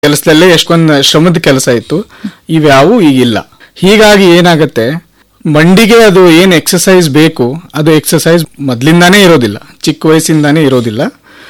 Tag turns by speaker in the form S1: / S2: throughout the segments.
S1: ಕೆಲಸದಲ್ಲೇ ಎಷ್ಟೊಂದು ಶ್ರಮದ ಕೆಲಸ ಇತ್ತು ಇವ್ಯಾವು ಈಗಿಲ್ಲ ಹೀಗಾಗಿ ಏನಾಗತ್ತೆ ಮಂಡಿಗೆ ಅದು ಏನು ಎಕ್ಸಸೈಸ್ ಬೇಕು ಅದು ಎಕ್ಸಸೈಸ್ ಮೊದ್ಲಿಂದಾನೇ ಇರೋದಿಲ್ಲ ಚಿಕ್ಕ ವಯಸ್ಸಿಂದಾನೇ ಇರೋದಿಲ್ಲ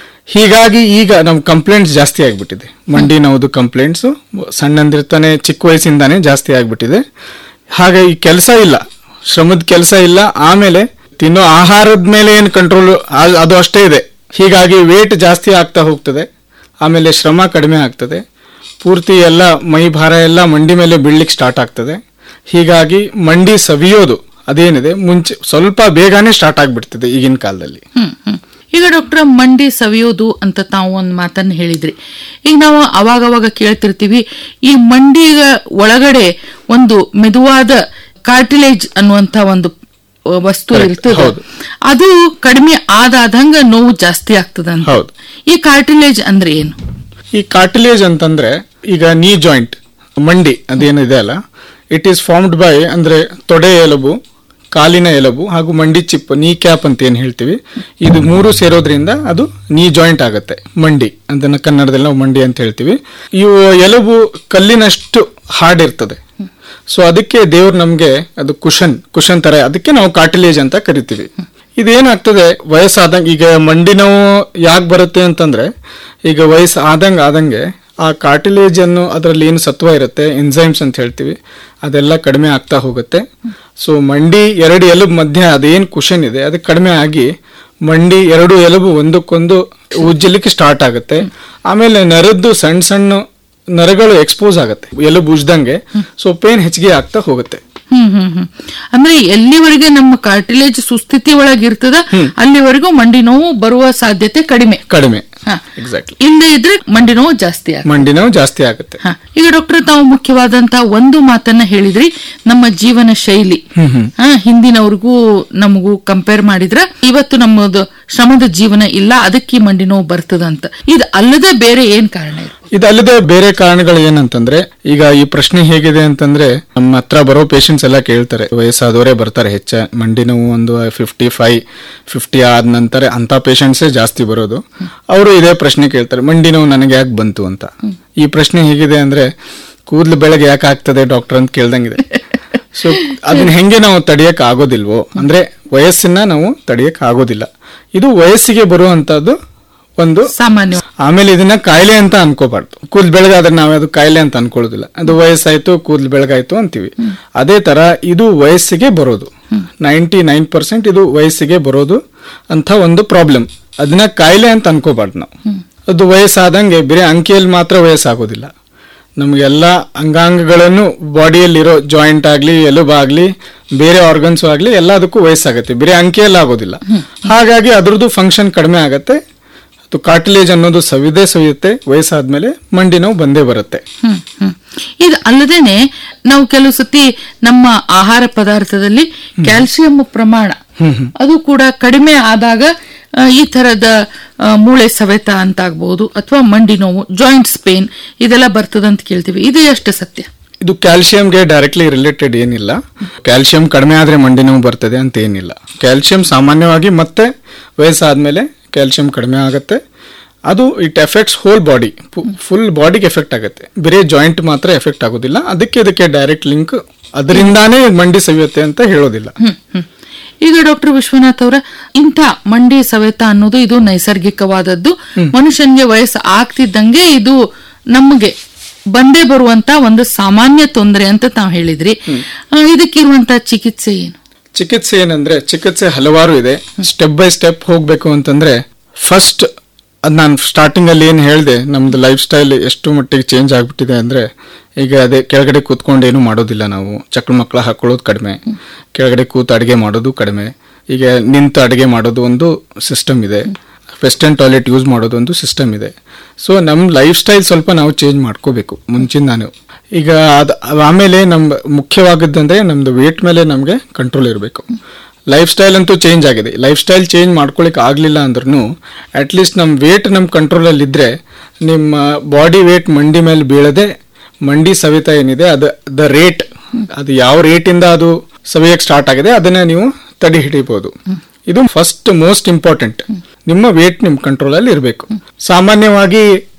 S1: ಹೀಗಾಗಿ ಈಗ ನಮ್ಮ ಕಂಪ್ಲೇಂಟ್ಸ್ ಜಾಸ್ತಿ ಆಗ್ಬಿಟ್ಟಿದೆ ಮಂಡಿ ನೋವುದು ಕಂಪ್ಲೇಂಟ್ಸು ಸಣ್ಣಂದಿರ್ತಾನೆ ಚಿಕ್ಕ ವಯಸ್ಸಿಂದಾನೇ ಜಾಸ್ತಿ ಆಗ್ಬಿಟ್ಟಿದೆ ಹಾಗಾಗಿ ಕೆಲಸ ಇಲ್ಲ ಶ್ರಮದ ಕೆಲಸ ಇಲ್ಲ ಆಮೇಲೆ ತಿನ್ನೋ ಆಹಾರದ ಮೇಲೆ ಏನು ಕಂಟ್ರೋಲ್ ಅದು ಅಷ್ಟೇ ಇದೆ ಹೀಗಾಗಿ ವೇಟ್ ಜಾಸ್ತಿ ಆಗ್ತಾ ಹೋಗ್ತದೆ ಆಮೇಲೆ ಶ್ರಮ ಕಡಿಮೆ ಆಗ್ತದೆ ಪೂರ್ತಿ ಎಲ್ಲ ಮೈ ಭಾರ ಎಲ್ಲ ಮಂಡಿ ಮೇಲೆ ಬೀಳ್ಲಿಕ್ಕೆ ಸ್ಟಾರ್ಟ್ ಆಗ್ತದೆ ಹೀಗಾಗಿ ಮಂಡಿ ಸವಿಯೋದು ಅದೇನಿದೆ ಮುಂಚೆ ಸ್ವಲ್ಪ ಬೇಗನೆ ಸ್ಟಾರ್ಟ್ ಆಗ್ಬಿಡ್ತದೆ ಈಗಿನ ಕಾಲದಲ್ಲಿ
S2: ಹ್ಮ್ ಹ್ಮ್ ಈಗ ಡಾಕ್ಟರ್ ಮಂಡಿ ಸವಿಯೋದು ಅಂತ ತಾವು ಒಂದು ಮಾತನ್ನ ಹೇಳಿದ್ರಿ ಈಗ ನಾವು ಅವಾಗವಾಗ ಕೇಳ್ತಿರ್ತೀವಿ ಈ ಮಂಡಿಗ ಒಳಗಡೆ ಒಂದು ಮೆದುವಾದ ಕಾರ್ಟಿಲೇಜ್ ಅನ್ನುವಂತ ಒಂದು ಅ, ವಸ್ತು
S1: Correct.
S2: ಇರ್ತದೆ
S1: ಹೌದು.
S2: ಅದು ಕಡಿಮೆ ಆದಾದಂಗ ನೋವು ಜಾಸ್ತಿ ಆಗ್ತದಂತ
S1: ಹೌದು.
S2: ಈ ಕಾರ್ಟಿಲೇಜ್ ಅಂದ್ರೆ ಏನು
S1: ಈ ಕಾರ್ಟಿಲೇಜ್ ಅಂತಂದ್ರೆ ಈಗ ನೀ ಜಾಯಿಂಟ್ ಮಂಡಿ ಅದೇನಿದೆ ಅಲ್ಲ ಇಟ್ ಈಸ್ ಫಾರ್ಮ್ಡ್ ಬೈ ಅಂದ್ರೆ ತೊಡೆ ಎಲುಬು ಕಾಲಿನ ಎಲುಬು ಹಾಗೂ ಮಂಡಿ ಚಿಪ್ ನೀ ಕ್ಯಾಪ್ ಅಂತ ಏನ್ ಹೇಳ್ತೀವಿ ಇದು ಮೂರು ಸೇರೋದ್ರಿಂದ ಅದು ನೀ ಜಾಯಿಂಟ್ ಆಗುತ್ತೆ ಮಂಡಿ ಅದನ್ನ ಕನ್ನಡದಲ್ಲಿ ನಾವು ಮಂಡಿ ಅಂತ ಹೇಳ್ತೀವಿ ಇವು ಎಲುಬು ಕಲ್ಲಿನಷ್ಟು ಹಾರ್ಡ್ ಇರ್ತದೆ ಸೊ ಅದಕ್ಕೆ ದೇವ್ರು ನಮ್ಗೆ ಅದು ಕುಶನ್ ಕುಶನ್ ತರ ಅದಕ್ಕೆ ನಾವು ಕಾರ್ಟಿಲೇಜ್ ಅಂತ ಕರಿತೀವಿ ಇದೇನಾಗ್ತದೆ ವಯಸ್ಸಾದಂಗೆ ಈಗ ಮಂಡಿ ನೋವು ಯಾಕೆ ಬರುತ್ತೆ ಅಂತಂದ್ರೆ ಈಗ ವಯಸ್ಸು ಆದಂಗೆ ಆದಂಗೆ ಆ ಕಾರ್ಟಿಲೇಜ್ ಅನ್ನು ಅದರಲ್ಲಿ ಏನು ಸತ್ವ ಇರುತ್ತೆ ಎನ್ಸೈಮ್ಸ್ ಅಂತ ಹೇಳ್ತೀವಿ ಅದೆಲ್ಲ ಕಡಿಮೆ ಆಗ್ತಾ ಹೋಗುತ್ತೆ ಸೊ ಮಂಡಿ ಎರಡು ಎಲುಬು ಮಧ್ಯೆ ಅದೇನು ಕುಶನ್ ಇದೆ ಅದು ಕಡಿಮೆ ಆಗಿ ಮಂಡಿ ಎರಡು ಎಲುಬು ಒಂದಕ್ಕೊಂದು ಉಜ್ಜಲಿಕ್ಕೆ ಸ್ಟಾರ್ಟ್ ಆಗುತ್ತೆ ಆಮೇಲೆ ನರದ್ದು ಸಣ್ಣ ಸಣ್ಣ ನರಗಳು ಎಕ್ಸ್ಪೋಸ್ ಆಗುತ್ತೆ ಎಲುಬು ಉಜ್ದಂಗೆ ಸೊ ಪೇನ್ ಹೆಚ್ಚಿಗೆ ಆಗ್ತಾ ಹೋಗುತ್ತೆ
S2: ಹ್ಮ್ ಹ್ಮ್ ಹ್ಮ್ ಅಂದ್ರೆ ಎಲ್ಲಿವರೆಗೆ ನಮ್ಮ ಕಾರ್ಟಿಲೇಜ್ ಸುಸ್ಥಿತಿ ಒಳಗಿರ್ತದ ಅಲ್ಲಿವರೆಗೂ ಮಂಡಿ ನೋವು ಬರುವ ಸಾಧ್ಯತೆ ಕಡಿಮೆ
S1: ಕಡಿಮೆ
S2: ಹ.
S1: ಎಕ್ಸಾಕ್ಟ್ಲಿ
S2: ಇಲ್ಲದೆ ಇದ್ರೆ ಮಂಡಿ ನೋವು ಜಾಸ್ತಿ ಆಗ
S1: ಮಂಡಿ ನೋವು ಜಾಸ್ತಿ ಆಗುತ್ತೆ
S2: ಈಗ ಡಾಕ್ಟರ್ ತಾವು ಮುಖ್ಯವಾದಂತಹ ಒಂದು ಮಾತನ್ನ ಹೇಳಿದ್ರಿ ನಮ್ಮ ಜೀವನ ಶೈಲಿ ಹ, ಹಿಂದಿನವ್ರಿಗೂ ನಮಗೂ ಕಂಪೇರ್ ಮಾಡಿದ್ರ ಇವತ್ತು ನಮ್ಮದು ಶ್ರಮದ ಜೀವನ ಇಲ್ಲ ಅದಕ್ಕೆ ಈ ಮಂಡಿ ನೋವು ಬರ್ತದಂತ ಇದು ಅಲ್ಲದೆ ಬೇರೆ ಏನ್ ಕಾರಣ ಇದೆ
S1: ಇದಲ್ಲದೆ ಬೇರೆ ಕಾರಣಗಳು ಏನಂತಂದ್ರೆ ಈಗ ಈ ಪ್ರಶ್ನೆ ಹೇಗಿದೆ ಅಂತಂದ್ರೆ ನಮ್ಮ ಹತ್ರ ಬರೋ ಪೇಷಂಟ್ಸ್ ಎಲ್ಲ ಕೇಳ್ತಾರೆ ವಯಸ್ಸಾದವರೇ ಬರ್ತಾರೆ ಹೆಚ್ಚ ಮಂಡಿ ನೋವು ಒಂದು ಫಿಫ್ಟಿ ಫೈವ್ ಫಿಫ್ಟಿ ಆದ ನಂತರ ಅಂತ ಪೇಷಂಟ್ಸೇ ಜಾಸ್ತಿ ಬರೋದು ಅವರು ಇದೇ ಪ್ರಶ್ನೆ ಕೇಳ್ತಾರೆ ಮಂಡಿ ನೋವು ನನಗೆ ಯಾಕೆ ಬಂತು ಅಂತ ಈ ಪ್ರಶ್ನೆ ಹೇಗಿದೆ ಅಂದ್ರೆ ಕೂದಲು ಬೆಳಗ್ಗೆ ಯಾಕೆ ಆಗ್ತದೆ ಡಾಕ್ಟರ್ ಅಂತ ಕೇಳ್ದಂಗಿದೆ ಸೊ ಅದನ್ನ ಹೆಂಗೆ ನಾವು ತಡೆಯಕ್ ಆಗೋದಿಲ್ವೋ ಅಂದ್ರೆ ವಯಸ್ಸನ್ನ ನಾವು ತಡೆಯಕ್ ಆಗೋದಿಲ್ಲ ಇದು ವಯಸ್ಸಿಗೆ ಬರುವಂತದ್ದು ಒಂದು
S2: ಸಾಮಾನ್ಯ
S1: ಆಮೇಲೆ ಇದನ್ನ ಕಾಯಿಲೆ ಅಂತ ಅನ್ಕೋಬಾರ್ದು ಕೂದಲು ಬೆಳಗಾದ್ರೆ ನಾವು ಅದು ಕಾಯಿಲೆ ಅಂತ ಅನ್ಕೊಳ್ಳೋದಿಲ್ಲ ಅದು ವಯಸ್ಸಾಯ್ತು ಕೂದಲು ಬೆಳಗಾಯ್ತು ಅಂತೀವಿ ಅದೇ ತರ ಇದು ವಯಸ್ಸಿಗೆ ಬರೋದು ನೈಂಟಿ ನೈನ್ ಪರ್ಸೆಂಟ್ ಇದು ವಯಸ್ಸಿಗೆ ಬರೋದು ಅಂತ ಒಂದು ಪ್ರಾಬ್ಲಮ್ ಅದನ್ನ ಕಾಯಿಲೆ ಅಂತ ಅನ್ಕೋಬಾರ್ದು ನಾವು ಅದು ವಯಸ್ಸಾದಂಗೆ ಬೇರೆ ಅಂಕಿಯಲ್ಲಿ ಮಾತ್ರ ವಯಸ್ಸಾಗೋದಿಲ್ಲ ನಮಗೆಲ್ಲ ಅಂಗಾಂಗಗಳನ್ನು ಬಾಡಿಯಲ್ಲಿರೋ ಜಾಯಿಂಟ್ ಆಗಲಿ ಎಲುಬಾಗ್ಲಿ ಬೇರೆ ಆರ್ಗನ್ಸ್ ಆಗಲಿ ಎಲ್ಲದಕ್ಕೂ ವಯಸ್ಸಾಗುತ್ತೆ ಬೇರೆ ಅಂಕಿಯಲ್ಲಿ ಆಗೋದಿಲ್ಲ ಹಾಗಾಗಿ ಅದ್ರದ್ದು ಫಂಕ್ಷನ್ ಕಡಿಮೆ ಆಗತ್ತೆ ಅದು ಕಾರ್ಟಿಲೇಜ್ ಅನ್ನೋದು ಸವಿದೇ ಸವಿಯುತ್ತೆ ವಯಸ್ಸಾದ್ಮೇಲೆ ಮಂಡಿ ನೋವು ಬಂದೇ ಬರುತ್ತೆ
S2: ಹ್ಮ್ ಹ್ಮ್ ಇದು ಅಲ್ಲದೇನೆ ನಾವು ಕೆಲವು ಸತಿ ನಮ್ಮ ಆಹಾರ ಪದಾರ್ಥದಲ್ಲಿ ಕ್ಯಾಲ್ಸಿಯಂ ಪ್ರಮಾಣ ಅದು ಕೂಡ ಕಡಿಮೆ ಆದಾಗ ಆ, ಈ ತರದ ಆ, ಮೂಳೆ ಸವೆತ ಅಂತಾಗಬಹುದು ಅಥವಾ ಮಂಡಿ ನೋವು ಜಾಯಿಂಟ್ಸ್ ಪೇನ್ ಇದೆಲ್ಲ ಬರ್ತದಂತ ಕೇಳ್ತೀವಿ ಇದು ಎಷ್ಟು ಸತ್ಯ
S1: ಇದು ಕ್ಯಾಲ್ಸಿಯಂಗೆ ಡೈರೆಕ್ಟ್ಲಿ ರಿಲೇಟೆಡ್ ಏನಿಲ್ಲ ಕ್ಯಾಲ್ಸಿಯಂ ಕಡಿಮೆ ಆದ್ರೆ ಮಂಡಿ ನೋವು ಬರ್ತದೆ ಅಂತ ಏನಿಲ್ಲ ಕ್ಯಾಲ್ಸಿಯಂ ಸಾಮಾನ್ಯವಾಗಿ ಮತ್ತೆ ವಯಸ್ಸಾದ್ಮೇಲೆ ಕ್ಯಾಲ್ಸಿಯಂ ಕಡಿಮೆ ಆಗುತ್ತೆ ಅದು it effects whole body full ಬಾಡಿಗೆ ಎಫೆಕ್ಟ್ ಆಗುತ್ತೆ ಬೇರೆ ಜಾಯಿಂಟ್ ಮಾತ್ರ ಎಫೆಕ್ಟ್ ಆಗೋದಿಲ್ಲ ಅದಕ್ಕೆ ಇದಕ್ಕೆ ಡೈರೆಕ್ಟ್ ಲಿಂಕ್ ಅದರಿಂದಾನೇ ಮಂಡಿ ಸವಿಯುತ್ತೆ ಅಂತ ಹೇಳೋದಿಲ್ಲ
S2: ಹ್ಮ್, ಹ್ಮ್. ಈಗ ಡಾಕ್ಟರ್ ವಿಶ್ವನಾಥ್ ಅವರ ಇಂಥ ಮಂಡಿ ಸವೆತ ಅನ್ನೋದು ಇದು ನೈಸರ್ಗಿಕವಾದದ್ದು ಮನುಷ್ಯನ್ಗೆ ವಯಸ್ಸು ಆಗ್ತಿದ್ದಂಗೆ ಇದು ನಮಗೆ ಬಂದೇ ಬರುವಂತ ಒಂದು ಸಾಮಾನ್ಯ ತೊಂದರೆ ಅಂತ ತಾವು ಹೇಳಿದ್ರಿ ಆ, ಇದಕ್ಕಿರುವಂತ ಚಿಕಿತ್ಸೆ ಏನು
S1: ಚಿಕಿತ್ಸೆ ಏನಂದ್ರೆ ಚಿಕಿತ್ಸೆ ಹಲವಾರು ಇದೆ ಸ್ಟೆಪ್ ಬೈ ಸ್ಟೆಪ್ ಹೋಗ್ಬೇಕು ಅಂತಂದ್ರೆ ಫಸ್ಟ್ ಅದ್ ನಾನು ಸ್ಟಾರ್ಟಿಂಗ್ ಅಲ್ಲಿ ಏನ್ ಹೇಳಿದೆ ನಮ್ದು ಲೈಫ್ ಸ್ಟೈಲ್ ಎಷ್ಟು ಮಟ್ಟಿಗೆ ಚೇಂಜ್ ಆಗ್ಬಿಟ್ಟಿದೆ ಅಂದ್ರೆ ಈಗ ಅದೇ ಕೆಳಗಡೆ ಕೂತ್ಕೊಂಡು ಏನು ಮಾಡೋದಿಲ್ಲ ನಾವು ಚಕ್ರ ಮಕ್ಕಳ ಹಾಕೊಳ್ಳೋದು ಕಡಿಮೆ ಕೆಳಗಡೆ ಕೂತು ಅಡಿಗೆ ಮಾಡೋದು ಕಡಿಮೆ ಈಗ ನಿಂತು ಅಡಿಗೆ ಮಾಡೋದು ಒಂದು ಸಿಸ್ಟಮ್ ಇದೆ ವೆಸ್ಟರ್ನ್ ಟಾಯ್ಲೆಟ್ ಯೂಸ್ ಮಾಡೋದು ಒಂದು ಸಿಸ್ಟಮ್ ಇದೆ ಸೊ ನಮ್ಮ ಲೈಫ್ ಸ್ಟೈಲ್ ಸ್ವಲ್ಪ ನಾವು ಚೇಂಜ್ ಮಾಡ್ಕೋಬೇಕು ಮುಂಚಿಂದಾನು ಈಗ ಅದ್ ಆಮೇಲೆ ನಮ್ ಮುಖ್ಯವಾಗದ್ದಂದ್ರೆ ನಮ್ದು ವೇಟ್ ಮೇಲೆ ನಮಗೆ ಕಂಟ್ರೋಲ್ ಇರಬೇಕು ಲೈಫ್ ಸ್ಟೈಲ್ ಅಂತೂ ಚೇಂಜ್ ಆಗಿದೆ ಲೈಫ್ ಸ್ಟೈಲ್ ಚೇಂಜ್ ಮಾಡ್ಕೊಳಿಕ್ ಆಗ್ಲಿಲ್ಲ ಅಂದ್ರೂ ಅಟ್ಲೀಸ್ಟ್ ನಮ್ಮ ವೇಟ್ ನಮ್ಮ ಕಂಟ್ರೋಲಲ್ಲಿ ಇದ್ರೆ ನಿಮ್ಮ ಬಾಡಿ ವೇಟ್ ಮಂಡಿ ಮೇಲೆ ಬೀಳದೆ ಮಂಡಿ ಸವಿತ ಏನಿದೆ ಅದು ದ ರೇಟ್ ಅದು ಯಾವ ರೇಟಿಂದ ಅದು ಸವಿಯಕ್ಕೆ ಸ್ಟಾರ್ಟ್ ಆಗಿದೆ ಅದನ್ನ ನೀವು ತಡೆ ಹಿಡಿಬಹುದು ಇದು ಫಸ್ಟ್ ಮೋಸ್ಟ್ ಇಂಪಾರ್ಟೆಂಟ್ ನಿಮ್ಮ ವೇಟ್ ನಿಮ್ ಕಂಟ್ರೋಲ್ ಅಲ್ಲಿ ಇರಬೇಕು ಸಾಮಾನ್ಯವಾಗಿ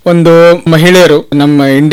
S1: ಒಂದು ಮಹಿಳೆಯರು ನಮ್ಮ ಇಂಡಿಯಾ